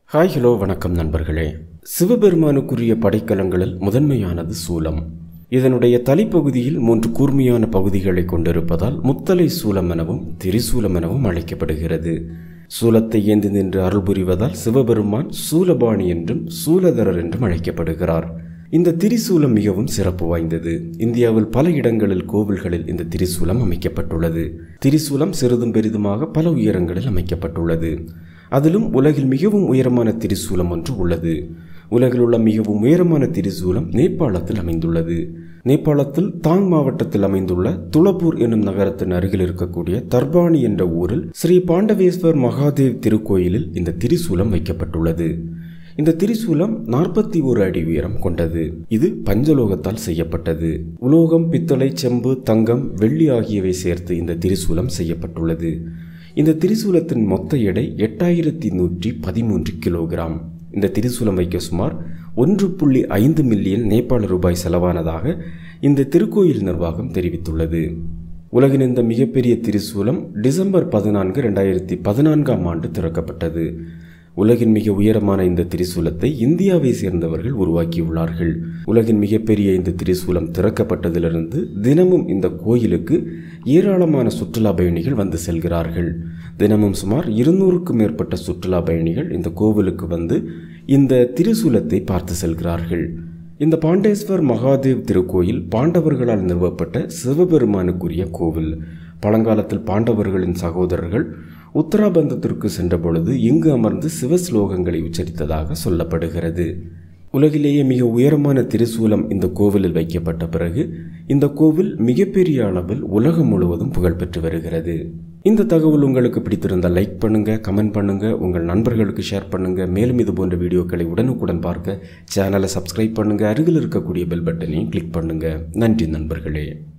hi hello வணக்கம் நண்பர்களே சிவபெருமானுக்குரிய படைக்கலங்களில் முதன்மையானது சூலம் இதனுடைய தலைப்பகுதியில் மூன்று கூர்மையான பகுதிகளை கொண்டிருப்பதால் முத்தலை சூலம் எனவும் திரிசூலம் எனவும் அழைக்கப்படுகிறது சூலத்தை ஏந்தி நின்று அருள் புரிவதால் சிவபெருமான் சூலபாணி என்றும் சூலதரர் என்றும் அழைக்கப்படுகிறார் இந்த திரிசூலம் மிகவும் சிறப்பு வாய்ந்தது இந்தியாவில் பல இடங்களில் கோவில்களில் இந்த திரிசூலம் அமைக்கப்பட்டுள்ளது திரிசூலம் சிறிதும் பெரிதுமாக பல உயரங்களில் அமைக்கப்பட்டுள்ளது அதிலும் உலகில் மிகவும் உயரமான திரிசூலம் ஒன்று உள்ளது உலகில் உள்ள மிகவும் உயரமான திரிசூலம் நேபாளத்தில் அமைந்துள்ளது நேபாளத்தில் தாங் மாவட்டத்தில் அமைந்துள்ள துளபூர் என்னும் நகரத்தின் அருகில் இருக்கக்கூடிய தர்பானி என்ற ஊரில் ஸ்ரீ பாண்டவேஸ்வர் மகாதேவ் திருக்கோயிலில் இந்த திரிசூலம் வைக்கப்பட்டுள்ளது இந்த திரிசூலம் நாற்பத்தி ஒரு அடி உயரம் கொண்டது இது பஞ்சலோகத்தால் செய்யப்பட்டது உலோகம் பித்தளை செம்பு தங்கம் வெள்ளி ஆகியவை சேர்த்து இந்த திரிசூலம் செய்யப்பட்டுள்ளது இந்த திரிசூலத்தின் மொத்த எடை எட்டாயிரத்தி நூற்றி பதிமூன்று கிலோகிராம் இந்த திரிசூலம் வைக்க சுமார் ஒன்று புள்ளி ஐந்து மில்லியன் நேபாள ரூபாய் செலவானதாக இந்த திருக்கோயில் நிர்வாகம் தெரிவித்துள்ளது உலகின் இந்த மிகப்பெரிய திரிசூலம் டிசம்பர் பதினான்கு ரெண்டாயிரத்தி பதினான்காம் ஆண்டு திறக்கப்பட்டது உலகின் மிக உயரமான இந்த திரிசூலத்தை இந்தியாவை சேர்ந்தவர்கள் உருவாக்கியுள்ளார்கள் உலகின் மிகப்பெரிய இந்த திரிசூலம் திறக்கப்பட்டதிலிருந்து தினமும் இந்த கோயிலுக்கு ஏராளமான சுற்றுலா பயணிகள் வந்து செல்கிறார்கள் தினமும் சுமார் இருநூறுக்கும் மேற்பட்ட சுற்றுலா பயணிகள் இந்த கோவிலுக்கு வந்து இந்த திரிசூலத்தை பார்த்து செல்கிறார்கள் இந்த பாண்டேஸ்வர் மகாதேவ் திருக்கோயில் பாண்டவர்களால் நிறுவப்பட்ட சிவபெருமானுக்குரிய கோவில் பழங்காலத்தில் பாண்டவர்களின் சகோதரர்கள் உத்தராபந்தத்திற்கு சென்றபொழுது இங்கு அமர்ந்து சிவஸ்லோகங்களை உச்சரித்ததாக சொல்லப்படுகிறது உலகிலேயே மிக உயரமான திரிசூலம் இந்த கோவிலில் வைக்கப்பட்ட பிறகு இந்த கோவில் மிகப்பெரிய அளவில் உலகம் முழுவதும் புகழ்பெற்று வருகிறது இந்த தகவல் உங்களுக்கு பிடித்திருந்தால் லைக் பண்ணுங்க கமெண்ட் பண்ணுங்க உங்கள் நண்பர்களுக்கு ஷேர் பண்ணுங்க மேலும் இது போன்ற வீடியோக்களை உடனுக்குடன் பார்க்க சேனலை சப்ஸ்கிரைப் பண்ணுங்க அருகில் இருக்கக்கூடிய பெல் பட்டனையும் கிளிக் பண்ணுங்க நன்றி நண்பர்களே